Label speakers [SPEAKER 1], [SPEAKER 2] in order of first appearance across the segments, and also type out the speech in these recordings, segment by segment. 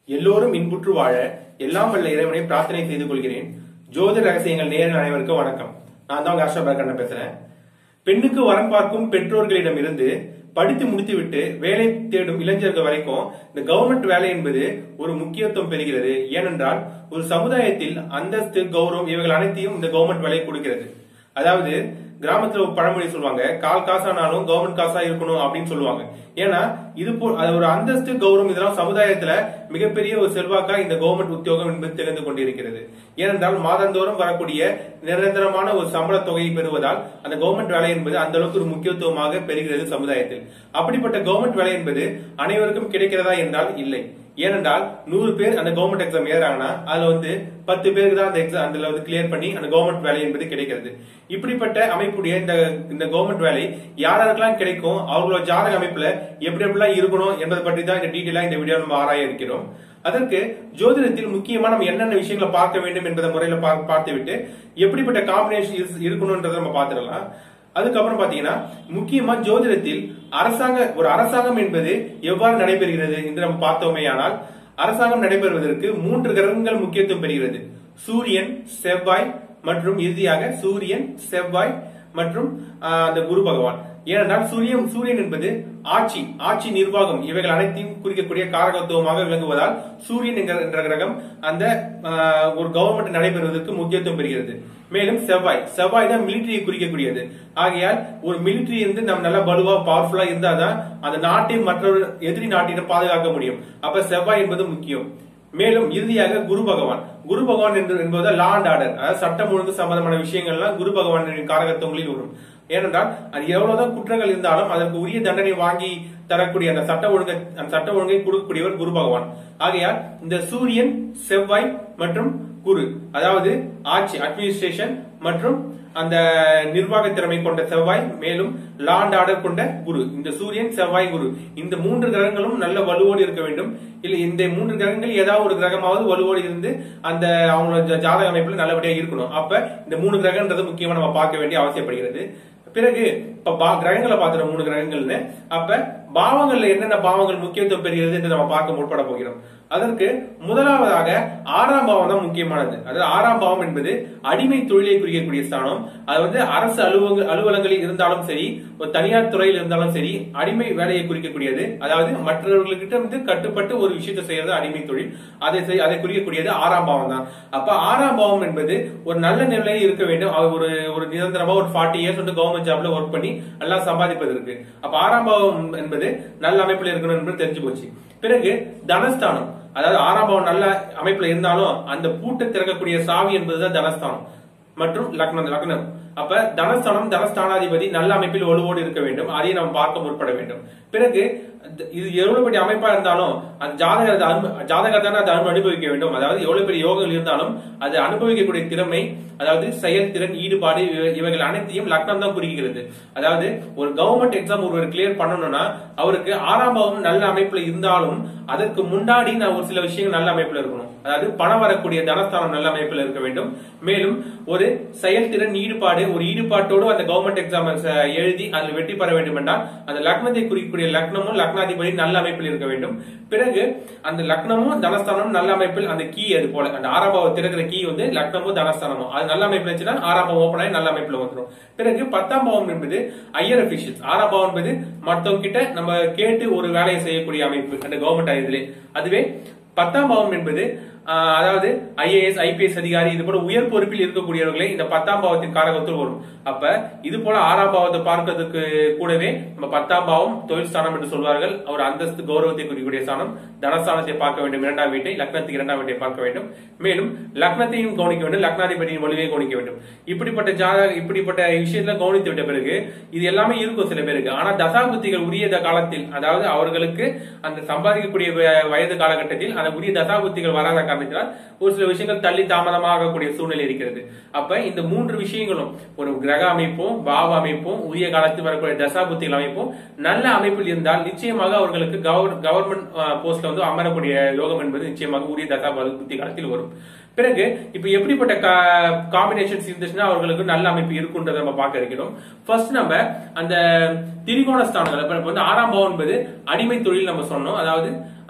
[SPEAKER 1] எல்லோரும் இன்புற்று வாழ எல்லாம் வல்ல இறைவனை பிரார்த்தனை செய்து கொள்கிறேன் ஜோதிட ரகசியங்கள் நேரில் அனைவருக்கும் வணக்கம் நான் தான் உங்க ஹர்ஷா பேக்கண்ண பேசுறேன் பெண்ணுக்கு வரன் பார்க்கும் பெற்றோர்களிடம் இருந்து படித்து முடித்துவிட்டு வேலை தேடும் இளைஞர்கள் வரைக்கும் இந்த கவர்மெண்ட் வேலை என்பது ஒரு முக்கியத்துவம் பெறுகிறது ஏனென்றால் ஒரு சமுதாயத்தில் அந்தஸ்து கௌரவம் இவைகள் அனைத்தையும் இந்த கவர்மெண்ட் வேலை கொடுக்கிறது அதாவது கிராமத்துல ஒரு பழமொழி சொல்லுவாங்க கால் காசானாலும் கவர்மெண்ட் காசா இருக்கணும் அப்படின்னு சொல்லுவாங்க ஏன்னா இது போல் அது ஒரு அந்தஸ்து கௌரவம் இதெல்லாம் சமுதாயத்துல மிகப்பெரிய ஒரு செல்வாக்கா இந்த கவர்மெண்ட் உத்தியோகம் என்பது தெரிந்து கொண்டிருக்கிறது ஏனென்றால் மாதந்தோறும் வரக்கூடிய நிரந்தரமான ஒரு சம்பள தொகையை பெறுவதால் அந்த கவர்மெண்ட் வேலை என்பது அந்த அளவுக்கு ஒரு முக்கியத்துவமாக பெறுகிறது சமுதாயத்தில் அப்படிப்பட்ட கவர்மெண்ட் வேலை என்பது அனைவருக்கும் கிடைக்கிறதா என்றால் இல்லை ஏனென்றால் நூறு பேர் அந்த கவர்மெண்ட் எக்ஸாம் ஏறாங்கன்னா அதுல வந்து பத்து பேருக்கு தான் அந்த எக்ஸாம் அதுல வந்து கிளியர் பண்ணி அந்த கவர்மெண்ட் வேலை என்பது கிடைக்கிறது இப்படிப்பட்ட அமைப்புடைய இந்த இந்த கவர்மெண்ட் வேலை யாராருக்கெல்லாம் கிடைக்கும் அவங்களோட ஜாதக அமைப்புல எப்படி எப்படிலாம் இருக்கணும் என்பதை பற்றி தான் இந்த டீட்டெயிலா இந்த வீடியோ நம்ம ஆராய இருக்கிறோம் அதற்கு ஜோதிடத்தில் முக்கியமா நம்ம என்னென்ன விஷயங்களை பார்க்க வேண்டும் என்பதை முறையில பா- பார்த்துவிட்டு எப்படிப்பட்ட காம்பினேஷன் இருக்கணும்ன்றதை நம்ம பார்த்துடலாம் அதுக்கப்புறம் பாத்தீங்கன்னா முக்கியமா ஜோதிடத்தில் அரசாங்க ஒரு அரசாங்கம் என்பது எவ்வாறு நடைபெறுகிறது என்று நம்ம பார்த்தோமே ஆனால் அரசாங்கம் நடைபெறுவதற்கு மூன்று கிரகங்கள் முக்கியத்துவம் பெறுகிறது சூரியன் செவ்வாய் மற்றும் இறுதியாக சூரியன் செவ்வாய் மற்றும் ஆஹ், அந்த குரு பகவான் ஏனென்றால் சூரியன் சூரியன் என்பது ஆட்சி ஆட்சி நிர்வாகம் இவைகள் அனைத்தையும் குறிக்கக்கூடிய காரகத்துவமாக விளங்குவதால் சூரியன் என்கிற என்ற கிரகம் அந்த ஆஹ், ஒரு கவர்மெண்ட் நடைபெறுவதற்கு முக்கியத்துவம் பெறுகிறது மேலும் செவ்வாய் செவ்வாய் தான் மிலிட்டரியை குறிக்கக்கூடியது ஆகையால் ஒரு மிலிட்டரி இருந்து நம்ம நல்லா வலுவா பவர்ஃபுல்லா இருந்தாதான் அந்த நாட்டை மற்றொரு எதிரி நாட்டிடம் பாதுகாக்க முடியும் அப்ப செவ்வாய் என்பது முக்கியம் மேலும் இறுதியாக குரு பகவான் குரு பகவான் என்று என்பது லா அண்ட் ஆர்டர் அதாவது சட்டம் ஒழுங்கு சம்பந்தமான விஷயங்கள்லாம் குரு பகவானின் காரகத்துவங்களில் வரும் ஏனென்றால் அது எவ்வளவுதான் குற்றங்கள் இருந்தாலும் அதற்கு உரிய தண்டனை வாங்கி தரக்கூடிய அந்த சட்ட ஒழுங்கை அந்த சட்ட ஒழுங்கை கொடுக்கக்கூடியவர் குரு பகவான் ஆகையால் இந்த சூரியன் செவ்வாய் மற்றும் குரு அதாவது ஆட்சி அட்மினிஸ்ட்ரேஷன் மற்றும் அந்த நிர்வாக திறமை கொண்ட செவ்வாய் மேலும் லா அண்ட் ஆர்டர் கொண்ட குரு இந்த சூரியன் செவ்வாய் குரு இந்த மூன்று கிரகங்களும் நல்ல வலுவோடு இருக்க வேண்டும் இல்ல இந்த மூன்று கிரகங்கள் ஏதாவது ஒரு கிரகமாவது வலுவோடு இருந்து அந்த அவங்களோட ஜா- ஜாதக அமைப்புல நல்லபடியா இருக்கணும் அப்ப இந்த மூணு கிரகன்றது முக்கியமா நம்ம பார்க்க வேண்டிய அவசியப்படுகிறது பிறகு இப்ப பா- கிரகங்களை பார்த்துற மூணு கிரகங்கள்னு அப்ப பாவங்கள்ல என்னென்ன பாவங்கள் முக்கியத்துவம் பெறுகிறது என்று நம்ம பார்க்க முற்பட போகிறோம் அதற்கு முதலாவதாக ஆறாம் பாவம் தான் முக்கியமானது அதாவது ஆறாம் பாவம் என்பது அடிமை தொழிலை குறிக்கக்கூடிய ஸ்தானம் அது வந்து அரசு அலுவலக அலுவலகங்களில் இருந்தாலும் சரி ஒரு தனியார் துறையில் இருந்தாலும் சரி அடிமை வேலையை குறிக்கக்கூடியது அதாவது மற்றவர்கள்கிட்ட வந்து கட்டுப்பட்டு ஒரு விஷயத்தை செய்யறது அடிமை தொழில் அதை செய்- அதை குறிக்கக்கூடியது ஆறாம் பாவம் தான் அப்ப ஆறாம் பாவம் என்பது ஒரு நல்ல நிலையில் இருக்க வேண்டும் அவர் ஒரு ஒரு நிரந்தரமா ஒரு ஃபார்ட்டி இயர்ஸ் வந்து கவர்மெண்ட் ஜாப்ல ஒர்க் பண்ணி நல்லா சம்பாதிப்பதற்கு அப்ப ஆறாம் பாவம் என்பது நல்ல அமைப்புல இருக்கணும் என்பது தெரிஞ்சு போச்சு பிறகு தனஸ்தானம் அதாவது ஆறாம் பாவம் நல்ல அமைப்புல இருந்தாலும் அந்த பூட்டை திறக்கக்கூடிய சாவி என்பதுதான் தனஸ்தானம் மற்றும் லக்னம் லக்னம் அப்ப தனஸ்தானம் தனஸ்தானாதிபதி நல்ல அமைப்பில் ஒழுவோடு இருக்க வேண்டும் அதையும் நாம் பார்க்க முற்பட வேண்டும் பிறகு த- இது எவ்வளவு பெரிய அமைப்பா இருந்தாலும் அந்த ஜாதகர் அதை அனு- ஜாதகர் தானே அதை அனு- அனுபவிக்க வேண்டும் அதாவது எவ்வளவு பெரிய யோகங்கள் இருந்தாலும் அது அனுபவிக்கக்கூடிய திறமை அதாவது செயல்திறன் ஈடுபாடு இவ- இவைகள் அனைத்தையும் லக்னம் தான் குறிக்கிறது அதாவது ஒரு கவர்மெண்ட் எக்ஸாம் ஒருவர் கிளியர் பண்ணணும்னா அவருக்கு ஆறாம் பாவம் நல்ல அமைப்புல இருந்தாலும் அதற்கு முன்னாடி நான் ஒரு சில விஷயங்கள் நல்ல அமைப்புல இருக்கணும் அதாவது பணம் வரக்கூடிய தனஸ்தானம் நல்ல அமைப்புல இருக்க வேண்டும் மேலும் ஒரு செயல்திறன் ஈடுபாடு ஒரு ஈடுபாட்டோடு அந்த கவர்மெண்ட் எக்ஸாம் எழுதி அதில் வெற்றி பெற வேண்டும் என்றால் அந்த லக்னத்தை குறிக்கக்கூடிய லக்னமும் லக்னாதிபதி நல்ல அமைப்பில் இருக்க வேண்டும் பிறகு அந்த லக்னமும் தனஸ்தானமும் நல்ல அமைப்பில் அந்த கீ அது போல அந்த ஆறாம் பாவம் திறக்கிற கீ வந்து லக்னமும் தனஸ்தானமும் அது நல்ல அமைப்பில் இருந்துச்சுன்னா ஆறாம் பாவம் ஓப்பன் ஆகி நல்ல அமைப்பில் வந்துடும் பிறகு பத்தாம் பாவம் என்பது ஐயர் அபிஷியல்ஸ் ஆறாம் பாவம் என்பது மற்றவங்க கிட்ட நம்ம கேட்டு ஒரு வேலையை செய்யக்கூடிய அமைப்பு அந்த கவர்மெண்ட் இதுல அதுவே பத்தாம் பாவம் என்பது ஆஹ், அதாவது ஐஏஎஸ் ஐபிஎஸ் அதிகாரி இது போல உயர் பொறுப்பில் இருக்கக்கூடியவர்களே இந்த பத்தாம் பாவத்தின் காரகத்தில் வரும் அப்ப இது போல ஆறாம் பாவத்தை பார்க்கிறதுக்கு கூடவே நம்ம பத்தாம் பாவம் தொழில் ஸ்தானம் என்று சொல்வார்கள் ஒரு அந்தஸ்து கௌரவத்தை குறிக்கக்கூடிய ஸ்தானம் தனஸ்தானத்தை பார்க்க வேண்டும் இரண்டாம் வீட்டை லக்னத்துக்கு இரண்டாம் வீட்டை பார்க்க வேண்டும் மேலும் லக்னத்தையும் கவனிக்க வேண்டும் லக்னாதிபதியின் வலுவையும் கவனிக்க வேண்டும் இப்படிப்பட்ட ஜாதக இப்படிப்பட்ட விஷயத்துல கவனித்து விட்ட பிறகு இது எல்லாமே இருக்கும் சில பேருக்கு ஆனா தசாபுத்திகள் உரிய த- காலத்தில் அதாவது அவர்களுக்கு அந்த சம்பாதிக்கக்கூடிய வ- வயது காலகட்டத்தில் அந்த உரிய தசாபுத்திகள் வராத காரணத்தினால் ஒரு சில விஷயங்கள் தள்ளி தாமதமாகக்கூடிய சூழ்நிலை இருக்கிறது அப்ப இந்த மூன்று விஷயங்களும் ஒரு கிரக அமைப்பும் பாவ அமைப்பும் உரிய காலத்தில் வரக்கூடிய தசாபுத்திகள் அமைப்பும் நல்ல அமைப்பில் இருந்தால் நிச்சயமாக அவர்களுக்கு கவர்மெண்ட் போஸ்ட்ல வந்து அமரக்கூடிய யோகம் என்பது நிச்சயமாக உரிய தசா புத்தி காலத்தில் வரும் பிறகு இப்ப எப்படிப்பட்ட காம்பினேஷன்ஸ் இருந்துச்சுன்னா அவர்களுக்கு நல்ல அமைப்பு இருக்குன்றதை நம்ம பார்க்க இருக்கிறோம் ஃபர்ஸ்ட் நம்ம அந்த திரிகோண ஸ்தானங்கள் இப்ப வந்து ஆறாம் பாவம் என்பது அடிமை தொழில் நம்ம சொன்னோம் அதாவது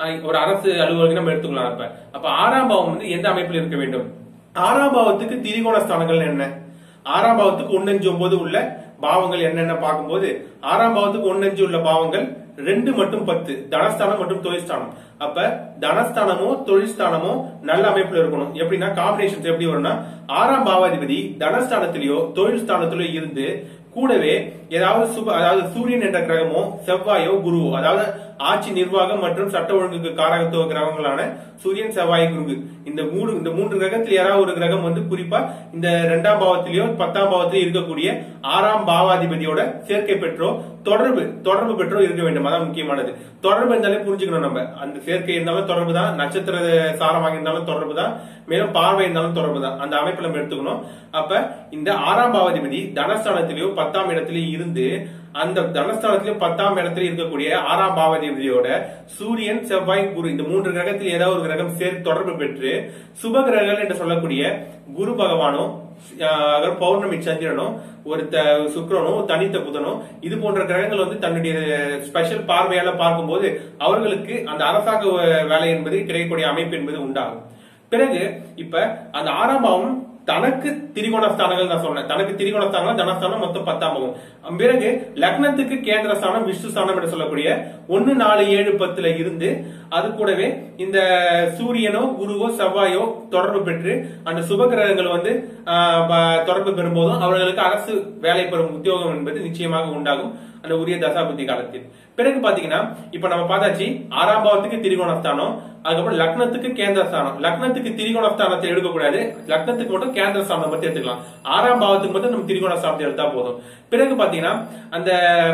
[SPEAKER 1] அஹ், ஒரு அரசு அலுவலகம் நம்ம எடுத்துக்கலாம் அப்ப அப்ப ஆறாம் பாவம் வந்து எந்த அமைப்பில் இருக்க வேண்டும் ஆறாம் பாவத்துக்கு திரிகோண ஸ்தானங்கள் என்ன ஆறாம் பாவத்துக்கு ஒன்னஞ்சு ஒன்பது உள்ள பாவங்கள் என்னென்ன பார்க்கும்போது ஆறாம் பாவத்துக்கு ஒன்னஞ்சு உள்ள பாவங்கள் ரெண்டு மற்றும் பத்து தனஸ்தானம் மற்றும் தொழில்ஸ்தானம் அப்ப தனஸ்தானமோ தொழில்ஸ்தானமோ நல்ல அமைப்புல இருக்கணும் எப்படின்னா காம்பினேஷன்ஸ் எப்படி வரும்னா ஆறாம் பாவாதிபதி தனஸ்தானத்திலேயோ தொழில் ஸ்தானத்திலோ இருந்து கூடவே ஏதாவது சுப அதாவது சூரியன் என்ற கிரகமோ செவ்வாயோ குருவோ அதாவது ஆட்சி நிர்வாகம் மற்றும் சட்ட ஒழுங்குக்கு காரகத்துவ கிரகங்களான சூரியன் செவ்வாய் குரு இந்த மூணு இந்த மூன்று கிரகத்தில் யாராவது ஒரு கிரகம் வந்து குறிப்பா இந்த இரண்டாம் பாவத்திலேயோ பத்தாம் பாவத்திலேயோ இருக்கக்கூடிய ஆறாம் பாவாதிபதியோட சேர்க்கை பெற்றோ தொடர்பு தொடர்பு பெற்றோ இருக்க வேண்டும் அதான் முக்கியமானது தொடர்பு இருந்தாலே புரிஞ்சுக்கணும் நம்ம அந்த சேர்க்கை இருந்தாலும் தொடர்பு தான் நட்சத்திர சாரமாக இருந்தாலும் தொடர்பு தான் மேலும் பார்வை இருந்தாலும் தொடர்பு தான் அந்த அமைப்பு நம்ம எடுத்துக்கணும் அப்ப இந்த ஆறாம் பாவாதிபதி தனஸ்தானத்திலேயோ பத்தாம் இடத்திலேயோ இருந்து அந்த தனஸ்தானத்திலும் பத்தாம் இடத்துல இருக்கக்கூடிய ஆறாம் பாவாதிபதியோட சூரியன் செவ்வாய் குரு இந்த மூன்று கிரகத்தில் ஏதாவது ஒரு கிரகம் சேர்த்து தொடர்பு பெற்று சுப கிரகங்கள் என்று சொல்லக்கூடிய குரு பகவானோ ஆஹ் அப்புறம் பௌர்ணமி சந்திரனோ ஒரு த- சுக்கிரனோ தனித்த புதனோ இது போன்ற கிரகங்கள் வந்து தன்னுடைய ஸ்பெஷல் பார்வையால பார்க்கும்போது அவர்களுக்கு அந்த அரசாங்க வேலை என்பது கிடைக்கக்கூடிய அமைப்பு என்பது உண்டாகும் பிறகு இப்ப அந்த ஆறாம் பாவம் தனக்கு திரிகோண ஸ்தானங்கள் நான் சொன்னேன் தனக்கு திரிகோண ஸ்தானம் தனஸ்தானம் மொத்தம் பத்தாம் பாவம் பிறகு லக்னத்துக்கு கேந்திர ஸ்தானம் விஷ்ணு ஸ்தானம் என்று சொல்லக்கூடிய ஒன்னு நாலு ஏழு பத்துல இருந்து அது கூடவே இந்த சூரியனோ குருவோ செவ்வாயோ தொடர்பு பெற்று அந்த சுப கிரகங்கள் வந்து ஆஹ், ப- தொடர்பு பெறும்போதும் அவர்களுக்கு அரசு வேலை பெறும் உத்தியோகம் என்பது நிச்சயமாக உண்டாகும் அந்த உரிய தசாபுத்தி காலத்தில் பிறகு பாத்தீங்கன்னா இப்ப நம்ம பார்த்தாச்சு ஆறாம் பாவத்துக்கு திரிகோண ஸ்தானம் அதுக்கப்புறம் லக்னத்துக்கு கேந்திர ஸ்தானம் லக்னத்துக்கு திரிகோண ஸ்தானத்தை எடுக்கக்கூடாது லக்னத்துக்கு மட்டும் கேந்திர ஸ்தானம் பத்தி எடுத்துக்கலாம் ஆறாம் பாவத்துக்கு மட்டும் நம்ம திரிகோண ஸ்தானத்தை எடுத்தா போதும் பிறகு பாத்தீங்கன்னா அந்த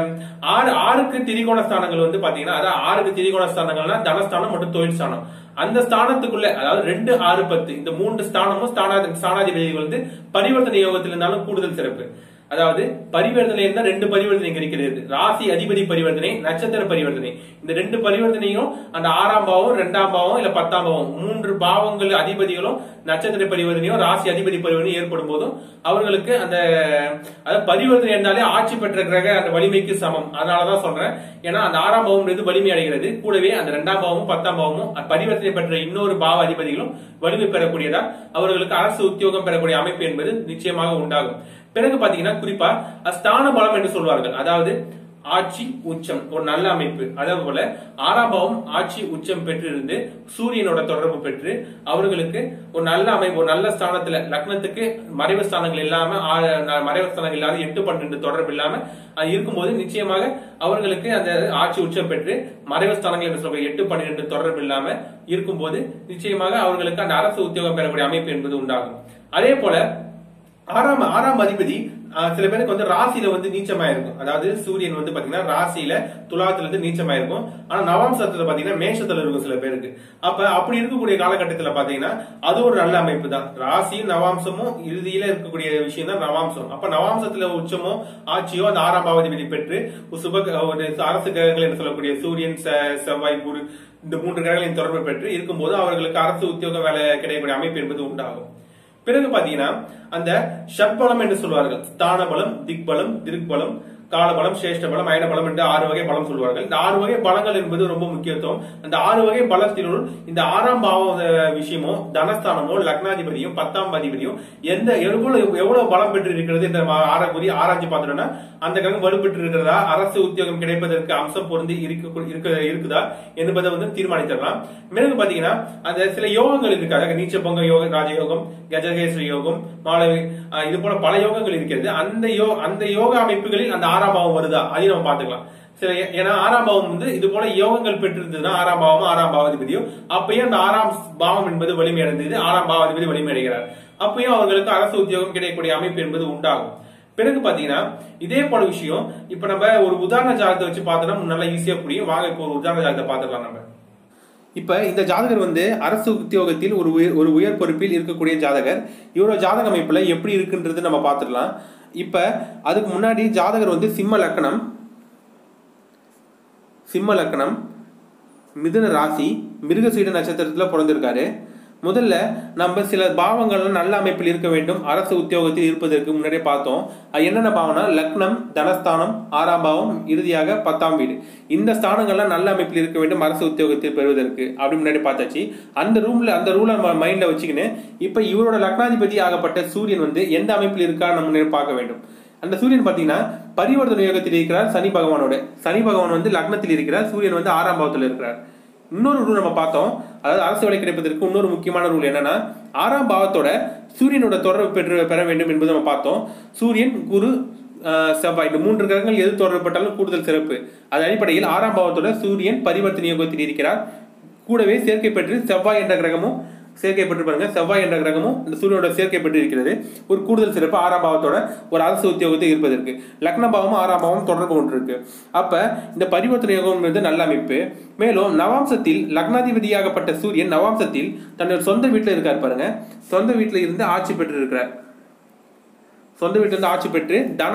[SPEAKER 1] ஆறு ஆறுக்கு திரிகோண ஸ்தானங்கள் வந்து பாத்தீங்கன்னா அதாவது ஆறுக்கு திரிகோண ஸ்தானங்கள்னா தனஸ்தானம் மற்றும் தொழில் ஸ்தானம் அந்த ஸ்தானத்துக்குள்ள அதாவது ரெண்டு ஆறு பத்து இந்த மூன்று ஸ்தானமும் ஸ்தானாதி ஸ்தானாதிபதிகள் வந்து பரிவர்த்தனை யோகத்தில் இருந்தாலும் கூடுதல் சிறப்பு அதாவது பரிவர்த்தனை இருந்தா ரெண்டு பரிவர்த்தனை இங்க இருக்கிறது ராசி அதிபதி பரிவர்த்தனை நட்சத்திர பரிவர்த்தனை இந்த ரெண்டு பரிவர்த்தனையும் அந்த ஆறாம் பாவம் ரெண்டாம் பாவம் இல்ல பத்தாம் பாவம் மூன்று பாவங்கள் அதிபதிகளும் நட்சத்திர பரிவர்த்தனையும் ராசி அதிபதி பரிவர்த்தனையும் ஏற்படும் போதும் அவர்களுக்கு அந்த அதாவது பரிவர்த்தனை இருந்தாலே ஆட்சி பெற்ற கிரக அந்த வலிமைக்கு சமம் அதனாலதான் சொல்றேன் ஏன்னா அந்த ஆறாம் பாவம் என்பது வலிமை அடைகிறது கூடவே அந்த ரெண்டாம் பாவமும் பத்தாம் பாவமும் பரிவர்த்தனை பெற்ற இன்னொரு பாவ அதிபதிகளும் வலிமை பெறக்கூடியதா அவர்களுக்கு அரசு உத்தியோகம் பெறக்கூடிய அமைப்பு என்பது நிச்சயமாக உண்டாகும் பிறகு பாத்தீங்கன்னா குறிப்பா ஸ்தான பலம் என்று சொல்வார்கள் அதாவது ஆட்சி உச்சம் ஒரு நல்ல அமைப்பு அதே போல ஆறாம் பாவம் ஆட்சி உச்சம் பெற்றிருந்து சூரியனோட தொடர்பு பெற்று அவர்களுக்கு ஒரு நல்ல அமைப்பு ஒரு நல்ல ஸ்தானத்துல லக்னத்துக்கு மறைவு ஸ்தானங்கள் இல்லாம ஆ- ந- மறைவு ஸ்தானங்கள் இல்லாத எட்டு பன்னெண்டு தொடர்பு இல்லாம அது இருக்கும்போது நிச்சயமாக அவர்களுக்கு அந்த ஆட்சி உச்சம் பெற்று மறைவு ஸ்தானங்கள் என்று சொல்ற எட்டு பன்னிரெண்டு தொடர்பு இல்லாம இருக்கும்போது நிச்சயமாக அவர்களுக்கு அந்த அரசு உத்தியோகம் பெறக்கூடிய அமைப்பு என்பது உண்டாகும் அதே போல ஆறாம் ஆறாம் அதிபதி ஆஹ், சில பேருக்கு வந்து ராசியில வந்து நீச்சமா இருக்கும் அதாவது சூரியன் வந்து பாத்தீங்கன்னா ராசியில துலாத்துல இருந்து நீச்சமா இருக்கும் ஆனா நவாம்சத்துல பாத்தீங்கன்னா மேஷத்துல இருக்கும் சில பேருக்கு அப்ப அப்படி இருக்கக்கூடிய காலகட்டத்துல பாத்தீங்கன்னா அது ஒரு நல்ல அமைப்பு தான் ராசியும் நவாம்சமும் இறுதியில இருக்கக்கூடிய விஷயம் தான் நவாம்சம் அப்ப நவாம்சத்துல உச்சமோ ஆட்சியோ அந்த ஆறாம் பாவதிபதி பெற்று ஒரு சுப ஒரு அரசு கிரகங்கள் என்று சொல்லக்கூடிய சூரியன் செ- செவ்வாய் குரு இந்த மூன்று கிரகங்களின் தொடர்பு பெற்று இருக்கும்போது அவர்களுக்கு அரசு உத்தியோக வேலை கிடைக்கக்கூடிய அமைப்பு என்பது உண்டாகும் பிறகு பாத்தீங்கன்னா அந்த ஷட்பலம் என்று சொல்வார்கள் ஸ்தான பலம் திக்பலம் திருக்பலம் காலபலம் சேஷ்ட பலம் அயன பலம் என்று ஆறு வகை பலம் சொல்வார்கள் இந்த ஆறு வகை பலங்கள் என்பது ரொம்ப முக்கியத்துவம் அந்த ஆறு வகை பலத்தினுள் இந்த ஆறாம் பாவ அஹ், விஷயமோ தனஸ்தானமோ லக்னாதிபதியும் பத்தாம் அதிபதியும் எந்த எவ்வளவு எவ்வளவு பலம் பெற்று இருக்கிறது என்ற ஆறாக்குறி ஆராய்ச்சி பார்த்துட்டோம்னா அந்த கிரகம் வலுப்பெற்று இருக்கிறதா அரசு உத்தியோகம் கிடைப்பதற்கு அம்சம் பொருந்தி இருக்க இருக்க இருக்குதா என்பதை வந்து தீர்மானித்திடலாம் பிறகு பாத்தீங்கன்னா அந்த சில யோகங்கள் இருக்கு அதாவது நீச்ச பங்க யோகம் ராஜயோகம் கஜகேஸ்வரி யோகம் மாளவி ஆஹ் இது போல பல யோகங்கள் இருக்கிறது அந்த யோ அந்த யோக அமைப்புகளில் அந்த ஆறாம் பாவம் வருதா அதையும் நம்ம பாத்துக்கலாம் சரி ஏன்னா ஆறாம் பாவம் வந்து இது போல யோகங்கள் பெற்றிருந்ததுன்னா ஆறாம் பாவமும் ஆறாம் பாவாதிபதியும் அப்பயும் அந்த ஆறாம் பாவம் என்பது வலிமை அடைந்தது ஆறாம் பாவாதிபதி வலிமை அடைகிறார் அப்பயும் அவர்களுக்கு அரசு உத்தியோகம் கிடைக்கக்கூடிய அமைப்பு என்பது உண்டாகும் பிறகு பாத்தீங்கன்னா இதே போல விஷயம் இப்ப நம்ம ஒரு உதாரண ஜாதகத்தை வச்சு பார்த்தோம்னா நல்லா ஈஸியா புரியும் வாங்க இப்போ ஒரு உதாரண ஜாதகத்தை பார்த்துக்கலாம் நம்ம இப்ப இந்த ஜாதகர் வந்து அரசு உத்தியோகத்தில் ஒரு உயர் ஒரு உயர் பொறுப்பில் இருக்கக்கூடிய ஜாதகர் இவரோட ஜாதக அமைப்புல எப்படி இருக்குன்றது நம்ம பார்த்துடலாம் இப்ப அதுக்கு முன்னாடி ஜாதகர் வந்து சிம்ம லக்கணம் சிம்ம லக்கணம் மிதுன ராசி மிருகசீட நட்சத்திரத்துல பிறந்திருக்காரு முதல்ல நம்ம சில பாவங்கள்லாம் நல்ல அமைப்பில் இருக்க வேண்டும் அரசு உத்தியோகத்தில் இருப்பதற்கு முன்னாடியே பார்த்தோம் அது என்னென்ன பாவம்னா லக்னம் தனஸ்தானம் ஆறாம் பாவம் இறுதியாக பத்தாம் வீடு இந்த ஸ்தானங்கள்லாம் நல்ல அமைப்பில் இருக்க வேண்டும் அரசு உத்தியோகத்தில் பெறுவதற்கு அப்படி முன்னாடி பார்த்தாச்சு அந்த ரூம்ல அந்த ரூலை மைண்ட்ல வச்சுக்கின்னு இப்ப இவரோட லக்னாதிபதி ஆகப்பட்ட சூரியன் வந்து எந்த அமைப்பில் இருக்கா நம்ம பார்க்க வேண்டும் அந்த சூரியன் பாத்தீங்கன்னா பரிவர்த்தனை யோகத்தில் இருக்கிறார் சனி பகவானோட சனி பகவான் வந்து லக்னத்தில் இருக்கிறார் சூரியன் வந்து ஆறாம் பாவத்தில் இருக்கிறார் இன்னொரு ரூல் நம்ம பார்த்தோம் அதாவது அரசு வேலை கிடைப்பதற்கு இன்னொரு முக்கியமான ரூல் என்னன்னா ஆறாம் பாவத்தோட சூரியனோட தொடர்பு பெற்று பெற வேண்டும் என்பது நம்ம பார்த்தோம் சூரியன் குரு ஆஹ், செவ்வாய் இந்த மூன்று கிரகங்கள் எது தொடர்பட்டாலும் கூடுதல் சிறப்பு அதன் அடிப்படையில் ஆறாம் பாவத்தோட சூரியன் பரிவர்த்தனை யோகத்தில் இருக்கிறார் கூடவே சேர்க்கை பெற்று செவ்வாய் என்ற கிரகமும் சேர்க்கை பெற்று பாருங்க செவ்வாய் என்ற கிரகமும் இந்த சூரியனோட சேர்க்கை பெற்று இருக்கிறது ஒரு கூடுதல் சிறப்பு ஆறாம் பாவத்தோட ஒரு அரசு உத்தியோகத்தில் இருப்பதற்கு லக்ன பாவமும் ஆறாம் பாவமும் தொடர்பு கொண்டிருக்கு அப்ப இந்த பரிவர்த்தனை யோகம்ன்றது நல்ல அமைப்பு மேலும் நவாம்சத்தில் லக்னாதிபதியாகப்பட்ட சூரியன் நவாம்சத்தில் தன்னோட சொந்த வீட்டில் இருக்கார் பாருங்க சொந்த வீட்டில் இருந்து ஆட்சி பெற்று இருக்கிறார் சொந்த வீட்டிலிருந்து ஆட்சி பெற்று தன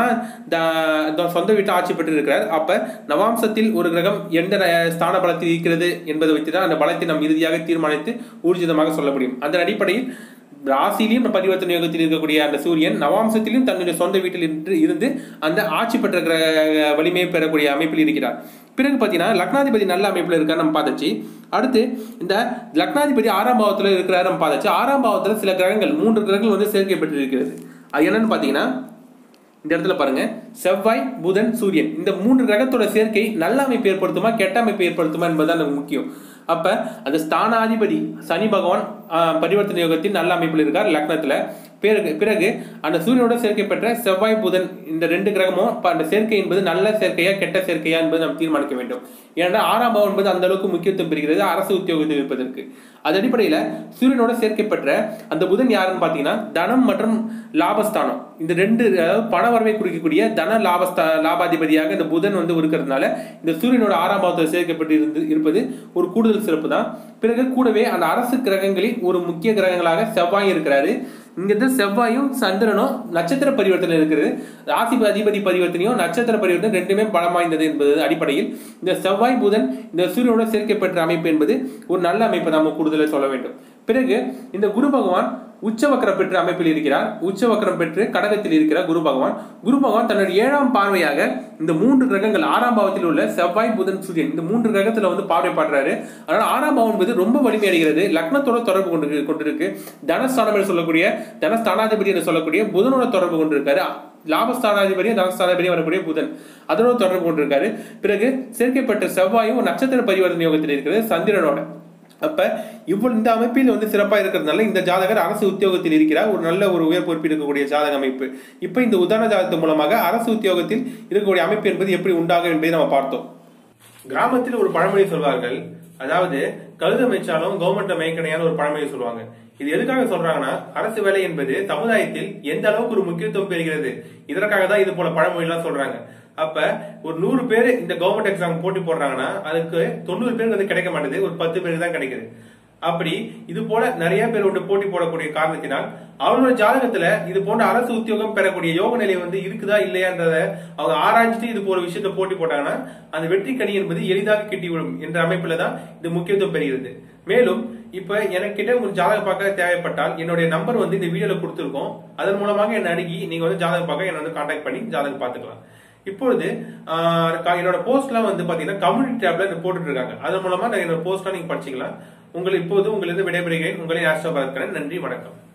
[SPEAKER 1] த- த- சொந்த வீட்டில் ஆட்சி பெற்று இருக்கிறார் அப்ப நவாம்சத்தில் ஒரு கிரகம் எந்த ந- ஸ்தான பலத்தில் இருக்கிறது என்பதை வைத்து தான் அந்த பலத்தை நாம் இறுதியாக தீர்மானித்து ஊர்ஜிதமாக சொல்ல முடியும் அதன் அடிப்படையில் ராசியிலும் பரிவர்த்தனை யோகத்தில் இருக்கக்கூடிய அந்த சூரியன் நவாம்சத்திலும் தன்னுடைய சொந்த வீட்டில் இருந்து இருந்து அந்த ஆட்சி பெற்ற கிரக வலிமையை பெறக்கூடிய அமைப்பில் இருக்கிறார் பிறகு பார்த்தீங்கன்னா லக்னாதிபதி நல்ல அமைப்பில் இருக்கார் நம்ம பார்த்தாச்சு அடுத்து இந்த லக்னாதிபதி ஆறாம் பாவத்தில் இருக்கிறார் நம்ம பார்த்தாச்சு ஆறாம் பாவத்தில் சில கிரகங்கள் மூன்று கிரகங்கள் வந்து சேர்க்கை பெற்று இருக்கிறது அது என்னன்னு பார்த்தீங்கன்னா இந்த இடத்துல பாருங்க செவ்வாய் புதன் சூரியன் இந்த மூன்று கிரகத்தோட சேர்க்கை நல்ல அமைப்பு ஏற்படுத்துமா கெட்ட அமைப்பு ஏற்படுத்துமா என்பதுதான் நமக்கு முக்கியம் அப்ப அந்த ஸ்தானாதிபதி சனி பகவான் ஆஹ், பரிவர்த்தனை யோகத்தில் நல்ல அமைப்பில் இருக்கார் லக்னத்துல பிறகு பிறகு அந்த சூரியனோட சேர்க்கை பெற்ற செவ்வாய் புதன் இந்த ரெண்டு கிரகமும் அப்ப அந்த சேர்க்கை என்பது நல்ல சேர்க்கையா கெட்ட சேர்க்கையா என்பது நாம் தீர்மானிக்க வேண்டும் ஏன்னா ஆறாம் பாவம் என்பது அந்த அளவுக்கு முக்கியத்துவம் பெறுகிறது அரசு உத்தியோகத்தில் இருப்பதற்கு அது அடிப்படையில சூரியனோட சேர்க்கை பெற்ற அந்த புதன் யாருன்னு பாத்தீங்கன்னா தனம் மற்றும் லாபஸ்தானம் இந்த ரெண்டு அதாவது பண வரவை குறிக்கக்கூடிய தன லாபஸ்தா லாபாதிபதியாக இந்த புதன் வந்து இருக்கிறதுனால இந்த சூரியனோட ஆறாம் பாவத்தில் சேர்க்கப்பட்டு இருந்து இருப்பது ஒரு கூடுதல் சிறப்பு தான் பிறகு கூடவே அந்த அரசு கிரகங்களில் ஒரு முக்கிய கிரகங்களாக செவ்வாய் இருக்கிறாரு இங்க இருந்து செவ்வாயும் சந்திரனும் நட்சத்திர பரிவர்த்தனை இருக்கிறது ராசி அதிபதி பரிவர்த்தனையும் நட்சத்திர பரிவர்த்தனை ரெண்டுமே பலம் வாய்ந்தது என்பது அடிப்படையில் இந்த செவ்வாய் புதன் இந்த சூரியனோட சேர்க்கப்பெற்ற அமைப்பு என்பது ஒரு நல்ல அமைப்பை நாம கூடுதலை சொல்ல வேண்டும் பிறகு இந்த குரு பகவான் உச்சவக்கரம் பெற்ற அமைப்பில் இருக்கிறார் உச்சவக்கரம் பெற்று கடகத்தில் இருக்கிறார் குரு பகவான் குரு பகவான் தன்னுடைய ஏழாம் பார்வையாக இந்த மூன்று கிரகங்கள் ஆறாம் பாவத்தில் உள்ள செவ்வாய் புதன் சூரியன் இந்த மூன்று கிரகத்துல வந்து பார்வை பாடுறாரு அதனால ஆறாம் பாவம் என்பது ரொம்ப வலிமை அடைகிறது லக்னத்தோட தொடர்பு கொண்டு கொண்டிருக்கு தனஸ்தானம் என்று சொல்லக்கூடிய தனஸ்தானாதிபதி என்று சொல்லக்கூடிய புதனோட தொடர்பு கொண்டிருக்காரு லாபஸ்தானாதிபதியும் தனஸ்தானாதிபதியும் வரக்கூடிய புதன் அதனோட தொடர்பு கொண்டிருக்காரு பிறகு சேர்க்கப்பட்ட செவ்வாயும் ஒரு நட்சத்திர பரிவர்த்தனை யோகத்தில் இருக்கிறது சந்திரனோட அப்ப இவ்வளவு இந்த அமைப்பில் வந்து சிறப்பா இருக்கிறதுனால இந்த ஜாதகர் அரசு உத்தியோகத்தில் இருக்கிறார் ஒரு நல்ல ஒரு உயர் பொறுப்பில் இருக்கக்கூடிய ஜாதக அமைப்பு இப்ப இந்த உதாரண ஜாதகத்தின் மூலமாக அரசு உத்தியோகத்தில் இருக்கக்கூடிய அமைப்பு என்பது எப்படி உண்டாகும் என்பதை நம்ம பார்த்தோம் கிராமத்தில் ஒரு பழமொழி சொல்வார்கள் அதாவது கழுத மேய்ச்சாலும் கவர்மெண்ட் மேய்க்கணையான ஒரு பழமொழி சொல்லுவாங்க இது எதுக்காக சொல்றாங்கன்னா அரசு வேலை என்பது சமுதாயத்தில் எந்த அளவுக்கு ஒரு முக்கியத்துவம் பெறுகிறது இதற்காக தான் இது போல பழமொழி எல்லாம் சொல்றாங்க அப்ப ஒரு நூறு பேர் இந்த கவர்மெண்ட் எக்ஸாம் போட்டி போடுறாங்கன்னா அதுக்கு தொண்ணூறு பேருக்கு வந்து கிடைக்க மாட்டேது ஒரு பத்து பேருக்கு தான் கிடைக்குது அப்படி இது போல நிறைய பேர் வந்து போட்டி போடக்கூடிய காரணத்தினால் அவங்களோட ஜாதகத்துல இது போன்ற அரசு உத்தியோகம் பெறக்கூடிய யோக நிலை வந்து இருக்குதா இல்லையான்றத அவங்க ஆராய்ச்சிட்டு இது போல விஷயத்த போட்டி போட்டாங்கன்னா அந்த வெற்றி கனி என்பது எளிதாக கிட்டிவிடும் என்ற அமைப்புல தான் இது முக்கியத்துவம் பெறுகிறது மேலும் இப்ப எனக்கிட்ட ஒரு ஜாதகம் பார்க்க தேவைப்பட்டால் என்னுடைய நம்பர் வந்து இந்த வீடியோல கொடுத்துருக்கோம் அதன் மூலமாக என்ன அணுகி நீங்க வந்து ஜாதகம் பார்க்க என்ன வந்து கான்டாக்ட் பண்ணி ஜாதகம் பார்த்துக்கலாம் இப்பொழுது ஆஹ், க- என்னோட போஸ்ட்லாம் வந்து பாத்தீங்கன்னா கம்யூனிட்டி டேப்ல போட்டுட்டு இருக்காங்க அதன் மூலமா நான் என்னோட போஸ்ட்லாம் நீங்க படிச்சுக்கலாம் உங்களை இப்போது உங்களிருந்து விடைபெறுகிறேன் உங்களை ஆஸ்ட்ரோ பார்க்கிறேன் நன்றி வணக்கம்